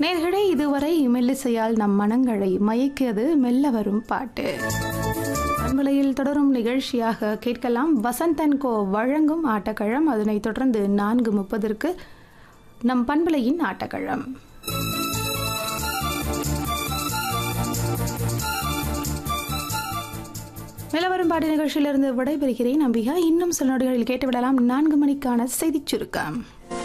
நேர்களே இதுவரை மெல்லிசையால் நம் மனங்களை மயக்கியது மெல்ல வரும் பாட்டு பண்பலையில் தொடரும் நிகழ்ச்சியாக கேட்கலாம் வசந்தன் கோ வழங்கும் ஆட்டக்கழம் அதனைத் தொடர்ந்து நான்கு முப்பதற்கு நம் பண்பலையின் ஆட்டக்கழம் நிலவரம் பாட்டு நிகழ்ச்சியிலிருந்து விடைபெறுகிறேன் நம்பிகா இன்னும் சில நொடிகளில் கேட்டுவிடலாம் நான்கு மணிக்கான செய்திச் சுருக்கம்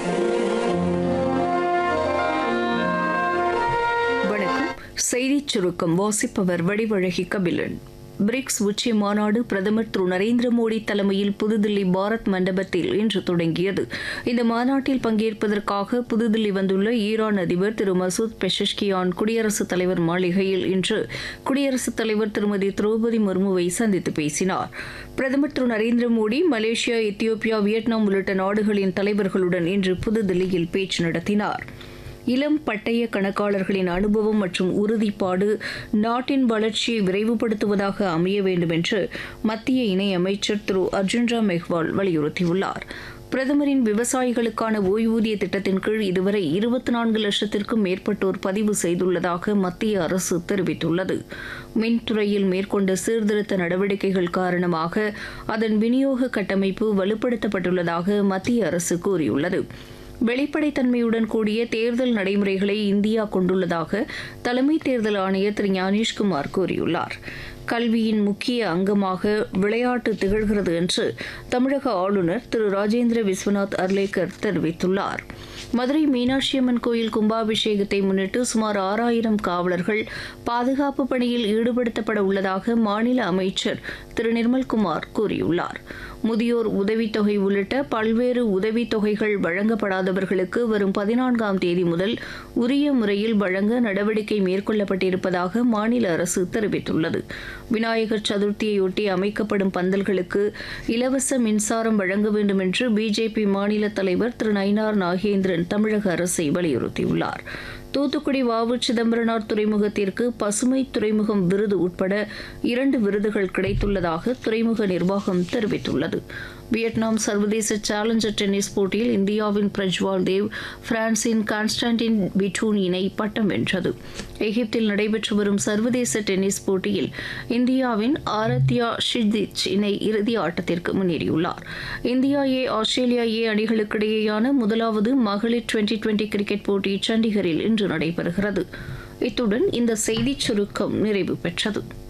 வணக்கம் செய்திச் சுருக்கம் வாசிப்பவர் வடிவழகி கபிலன் பிரிக்ஸ் உச்சி மாநாடு பிரதமர் திரு நரேந்திர மோடி தலைமையில் புதுதில்லி பாரத் மண்டபத்தில் இன்று தொடங்கியது இந்த மாநாட்டில் பங்கேற்பதற்காக புதுதில்லி வந்துள்ள ஈரான் அதிபர் திரு மசூத் பெஷஷ்கியான் குடியரசுத் தலைவர் மாளிகையில் இன்று குடியரசுத் தலைவர் திருமதி திரௌபதி முர்முவை சந்தித்து பேசினார் பிரதமர் Thiru Narendra Modi Malaysia Ethiopia Vietnam உள்ளிட்ட நாடுகளின் தலைவர்களுடன் இன்று புதுதில்லியில் பேச்சு நடத்தினார் இளம் பட்டய கணக்காளர்களின் அனுபவம் மற்றும் உறுதிப்பாடு நாட்டின் வளர்ச்சியை விரைவுபடுத்துவதாக அமைய வேண்டும் என்று மத்திய இணையமைச்சர் திரு அர்ஜுன்ராம் மெஹ்வால் வலியுறுத்தியுள்ளார் பிரதமரின் விவசாயிகளுக்கான ஓய்வூதிய திட்டத்தின் கீழ் இதுவரை இருபத்தி நான்கு லட்சத்திற்கும் மேற்பட்டோர் பதிவு செய்துள்ளதாக மத்திய அரசு தெரிவித்துள்ளது மின்துறையில் மேற்கொண்ட சீர்திருத்த நடவடிக்கைகள் காரணமாக அதன் விநியோக கட்டமைப்பு வலுப்படுத்தப்பட்டுள்ளதாக மத்திய அரசு கூறியுள்ளது வெளிப்படைத்தன்மையுடன் கூடிய தேர்தல் நடைமுறைகளை இந்தியா கொண்டுள்ளதாக தலைமை தேர்தல் ஆணையர் திரு ஞானேஷ்குமார் கூறியுள்ளார் கல்வியின் முக்கிய அங்கமாக விளையாட்டு திகழ்கிறது என்று தமிழக ஆளுநர் திரு ராஜேந்திர விஸ்வநாத் அர்லேக்கர் தெரிவித்துள்ளார் மதுரை மீனாட்சியம்மன் கோயில் கும்பாபிஷேகத்தை முன்னிட்டு சுமார் ஆறாயிரம் காவலர்கள் பாதுகாப்பு பணியில் ஈடுபடுத்தப்பட உள்ளதாக மாநில அமைச்சர் திரு நிர்மல்குமார் கூறியுள்ளார் முதியோர் உதவித்தொகை உள்ளிட்ட பல்வேறு உதவித்தொகைகள் வழங்கப்படாதவர்களுக்கு வரும் பதினான்காம் தேதி முதல் உரிய முறையில் வழங்க நடவடிக்கை மேற்கொள்ளப்பட்டிருப்பதாக மாநில அரசு தெரிவித்துள்ளது விநாயகர் சதுர்த்தியையொட்டி அமைக்கப்படும் பந்தல்களுக்கு இலவச மின்சாரம் வழங்க வேண்டும் என்று பிஜேபி மாநில தலைவர் திரு நயினார் நாகேந்திரன் தமிழக அரசை வலியுறுத்தியுள்ளார் தூத்துக்குடி வாவு சிதம்பரனார் துறைமுகத்திற்கு பசுமை துறைமுகம் விருது உட்பட இரண்டு விருதுகள் கிடைத்துள்ளதாக துறைமுக நிர்வாகம் தெரிவித்துள்ளது வியட்நாம் சர்வதேச சேலஞ்சர் டென்னிஸ் போட்டியில் இந்தியாவின் பிரஜ்வால் தேவ் பிரான்சின் கான்ஸ்டான்டின் பிட்டூன் இணை பட்டம் வென்றது எகிப்தில் நடைபெற்று வரும் சர்வதேச டென்னிஸ் போட்டியில் இந்தியாவின் ஆரத்யா ஷிதிச் இணை இறுதி ஆட்டத்திற்கு முன்னேறியுள்ளார் இந்தியா ஏ ஆஸ்திரேலியா ஏ அணிகளுக்கிடையேயான முதலாவது மகளிர் டுவெண்டி டுவெண்டி கிரிக்கெட் போட்டி சண்டிகரில் இன்று நடைபெறுகிறது இத்துடன் இந்த செய்திச் சுருக்கம் நிறைவு பெற்றது